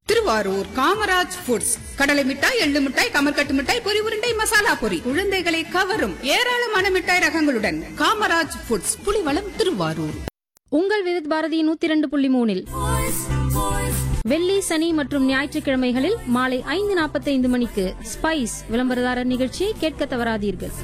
Thiruvarur Kamaraj foods கடலை மிட்டாய் எள்ளு மிட்டாய் கமர்கட்டு மிட்டாய் பொரி உருண்டை மசாலா பொரி குழந்தைகளை கவரும் ஏராளமான மிட்டாய் ரகங்களுடன் காமராஜ் ஃபுட்ஸ் புலிவளம் திருவாரூர் உங்கள் விவித் பாரதி நூத்தி இரண்டு புள்ளி மூணில் வெள்ளி சனி மற்றும் ஞாயிற்றுக்கிழமைகளில் மாலை ஐந்து நாற்பத்தைந்து மணிக்கு ஸ்பைஸ் விளம்பரதாரர் நிகழ்ச்சியை கேட்க தவறாதீர்கள்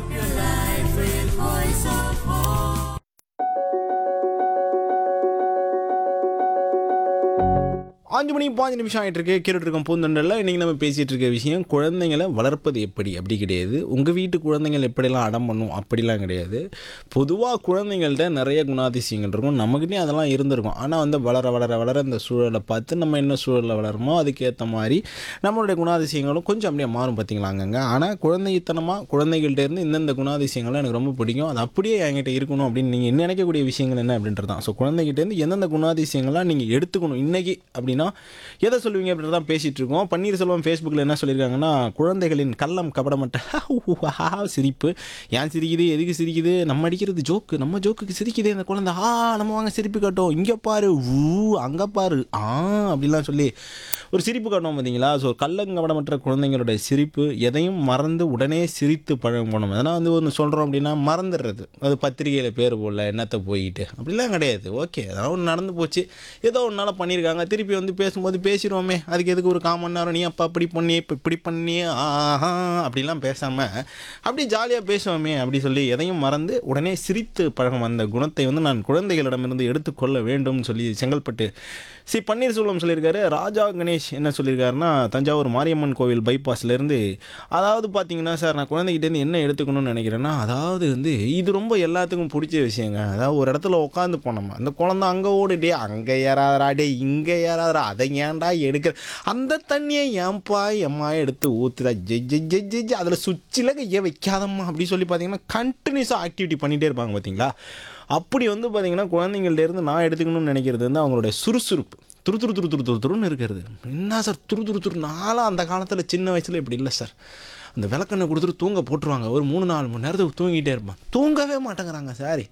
அஞ்சு மணி பாஞ்சு நிமிஷம் ஆகிட்டு இருக்கு கேட்டுட்டு இருக்கோம் பூந்தொண்டரில் இன்றைக்கி நம்ம பேசிகிட்டு இருக்க விஷயம் குழந்தைங்களை வளர்ப்பது எப்படி அப்படி கிடையாது உங்கள் வீட்டு குழந்தைங்கள் எப்படிலாம் அடம் பண்ணும் அப்படிலாம் கிடையாது பொதுவாக குழந்தைங்கள்ட்ட நிறைய குணாதிசயங்கள் இருக்கும் நம்மக்கிட்டே அதெல்லாம் இருந்திருக்கும் ஆனால் வந்து வளர வளர வளர இந்த சூழலை பார்த்து நம்ம என்ன சூழலில் வளருமோ அதுக்கேற்ற மாதிரி நம்மளுடைய குணாதிசயங்களும் கொஞ்சம் அப்படியே மாறும் பார்த்தீங்களாங்க ஆனால் குழந்தைத்தனமாக குழந்தைகள்ட்ட இருந்து இந்தந்த குணாதிசயங்கள்லாம் எனக்கு ரொம்ப பிடிக்கும் அது அப்படியே என்கிட்ட இருக்கணும் அப்படின்னு நீங்கள் நினைக்கக்கூடிய விஷயங்கள் என்ன அப்படின்றது தான் ஸோ குழந்தைகிட்டேருந்து எந்தெந்த குணாதிசயங்கள்லாம் நீங்கள் எடுத்துக்கணும் இன்னைக்கு அப்படின்னா எதை சொல்லுவீங்க அப்படின்றத தான் பேசிகிட்டு இருக்கோம் பன்னீர்செல்வம் ஃபேஸ்புக்கில் என்ன சொல்லியிருக்காங்கன்னா குழந்தைகளின் கள்ளம் கபடமட்ட சிரிப்பு ஏன் சிரிக்குது எதுக்கு சிரிக்குது நம்ம அடிக்கிறது ஜோக்கு நம்ம ஜோக்குக்கு சிரிக்குது அந்த குழந்தை ஆ நம்ம வாங்க சிரிப்பு காட்டும் இங்கே பாரு ஊ அங்கே பாரு ஆ அப்படிலாம் சொல்லி ஒரு சிரிப்பு காட்டும் பார்த்தீங்களா ஸோ கள்ளங்கபடமற்ற குழந்தைங்களோட சிரிப்பு எதையும் மறந்து உடனே சிரித்து பழகும் போனோம் அதனால் வந்து ஒன்று சொல்கிறோம் அப்படின்னா மறந்துடுறது அது பத்திரிகையில் பேர் போடல என்னத்தை போயிட்டு அப்படிலாம் கிடையாது ஓகே அதெல்லாம் ஒன்று நடந்து போச்சு ஏதோ ஒரு நாள் பண்ணியிருக்காங்க திருப்பி வந்து பேசும்போது பேசிடுவோமே அதுக்கு எதுக்கு ஒரு காமன் நேரம் நீ அப்பா அப்படி பண்ணி இப்போ இப்படி பண்ணி ஆஹா அப்படிலாம் பேசாமல் அப்படி ஜாலியாக பேசுவோமே அப்படி சொல்லி எதையும் மறந்து உடனே சிரித்து பழகும் அந்த குணத்தை வந்து நான் குழந்தைகளிடமிருந்து எடுத்துக்கொள்ள வேண்டும் சொல்லி செங்கல்பட்டு சி பன்னீர்செல்வம் சொல்லியிருக்காரு ராஜா கணேஷ் என்ன சொல்லியிருக்காருன்னா தஞ்சாவூர் மாரியம்மன் கோவில் பைபாஸ்லேருந்து அதாவது பார்த்தீங்கன்னா சார் நான் குழந்தைகிட்டேருந்து என்ன எடுத்துக்கணும்னு நினைக்கிறேன்னா அதாவது வந்து இது ரொம்ப எல்லாத்துக்கும் பிடிச்ச விஷயங்க அதாவது ஒரு இடத்துல உட்காந்து போனோமா அந்த குழந்தை அங்கே ஓடுடே அங்கே ஏறாதரா டே இங்கே ஏறாதரா அதை ஏன்டா எடுக்கிற அந்த தண்ணியை ஏன்பா எம்மா எடுத்து ஊற்றுதா ஜெய் ஜெய் ஜெய் ஜெய் ஜெய் அதில் சுவிட்சில் கையை வைக்காதம்மா அப்படி சொல்லி பார்த்தீங்கன்னா கண்டினியூஸாக ஆக்டிவிட்டி பண்ணிகிட்டே இருப்பாங்க பார்த்தீங்களா அப்படி வந்து பார்த்தீங்கன்னா குழந்தைங்கள்ட்ட இருந்து நான் எடுத்துக்கணும்னு நினைக்கிறது வந்து அவங்களுடைய சுறுசுறுப்பு துரு துரு துரு துரு துரு துருன்னு இருக்கிறது என்ன சார் துரு துரு துரு நானும் அந்த காலத்தில் சின்ன வயசில் இப்படி இல்லை சார் அந்த விளக்கெண்ணை கொடுத்துட்டு தூங்க போட்டுருவாங்க ஒரு மூணு நாலு மணி நேரத்துக்கு தூங்கிட்டே இருப்பான் தூங்கவே மாட்டேங்கிறாங்க சாரி